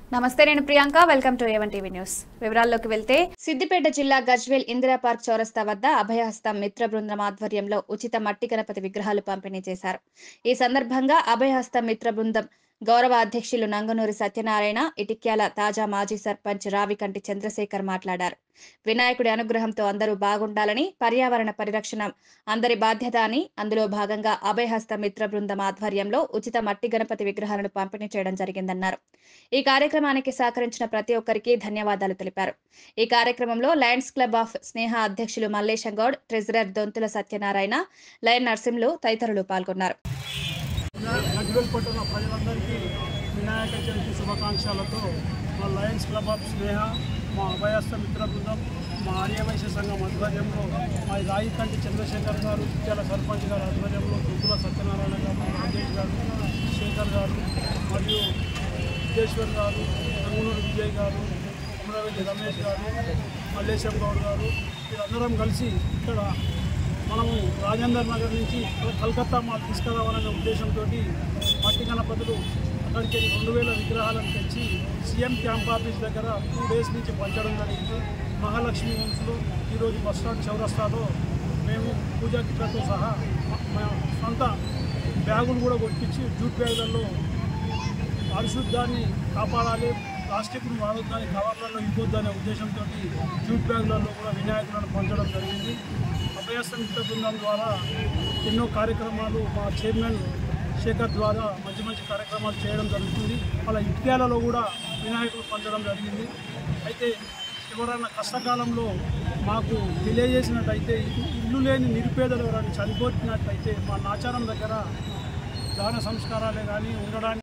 నమస్తే నేను Priyanka welcome to A one TV news వివరాల్లోకి వెళ్తే సిద్దిపేట జిల్లా గజ్వేల్ ఇందిరా పార్క్ చౌరస్తా వద్ద అభయహస్తం మిత్ర బృందం ఆధ్వర్యంలో ఉచిత మట్టి గణపతి విగ్రహాలు పంపిణీ చేశారు ఈ సందర్భంగా అభయహస్తం మిత్ర బృందం గౌరవ అధ్యక్షులు నంగనూరి సత్యనారాయణ ఇటిక్యాల తాజా మాజీ సర్పంచ్ రావికంటి చంద్రశేఖర్ మాట్లాడారు వినాయకుడి అనుగ్రహంతో అందరూ బాగుండాలని పర్యావరణ పరిరక్షణ అందరి బాధ్యత అని అందులో భాగంగా అభయహస్త మిత్ర బృందం ఆధ్వర్యంలో ఉచిత మట్టి గణపతి విగ్రహాలను పంపిణీ చేయడం జరిగిందన్నారు ఈ కార్యక్రమానికి సహకరించిన ప్రతి ఒక్కరికి ధన్యవాదాలు తెలిపారు ఈ కార్యక్రమంలో లయన్స్ క్లబ్ ఆఫ్ స్నేహ అధ్యక్షులు మల్లేశం గౌడ్ ట్రెజరర్ దొంతుల సత్యనారాయణ లయన్ నర్సింలు తదితరులు పాల్గొన్నారు గజ్వేల్ పట్టణ ప్రజలందరికీ వినాయక చవితి శుభాకాంక్షలతో మా లయన్స్ క్లబ్ ఆఫ్ స్నేహ మా అభయస్థ మిత్ర బృందం మా ఆర్యవైశ్య సంఘం ఆధ్వర్యంలో మా రాయికంటి చంద్రశేఖర్ గారు ఇత్యాల సర్పంచ్ గారి ఆధ్వర్యంలో దుద్దుల సత్యనారాయణ గారు రాజేష్ గారు శేఖర్ గారు మరియు విద్యేశ్వర్ గారు రంగునూరు విజయ్ గారు అమరావతి రమేష్ గారు మల్లేశం గౌడ్ గారు వీరందరం కలిసి ఇక్కడ మనము రాజేందర్ నగర్ నుంచి కలకత్తా మాకు తీసుకురావాలనే ఉద్దేశంతో మట్టి గణపతులు అక్కడికి రెండు వేల విగ్రహాలను తెచ్చి సీఎం క్యాంప్ ఆఫీస్ దగ్గర టూ డేస్ నుంచి పంచడం జరిగింది మహాలక్ష్మి హోమ్స్లో ఈరోజు బస్ స్టాండ్ చౌరస్తాలో మేము పూజా కిట్లతో సహా మా- మా సొంత బ్యాగులు కూడా కొట్టించి జూట్ బ్యాగులలో పారిశుద్ధాన్ని కాపాడాలి ప్లాస్టిక్ను వాడొద్దని కవర్లలో ఇవ్వొద్దనే ఉద్దేశంతో జూట్ బ్యాగులలో కూడా వినాయకులను పంచడం జరిగింది అభయస్థ మిత్ర బృందం ద్వారా ఎన్నో కార్యక్రమాలు మా చైర్మన్ శేఖర్ ద్వారా మంచి మంచి కార్యక్రమాలు చేయడం జరుగుతుంది వాళ్ళ ఇటుక్యాలలో కూడా వినాయకులు పంచడం జరిగింది అయితే ఎవరైనా కష్టకాలంలో మాకు తెలియజేసినట్టయితే ఇల్లు లేని నిరుపేదలు ఎవరైనా చనిపోతున్నట్టయితే మా నాచారం దగ్గర దాన సంస్కారాలే కానీ ఉండడానికి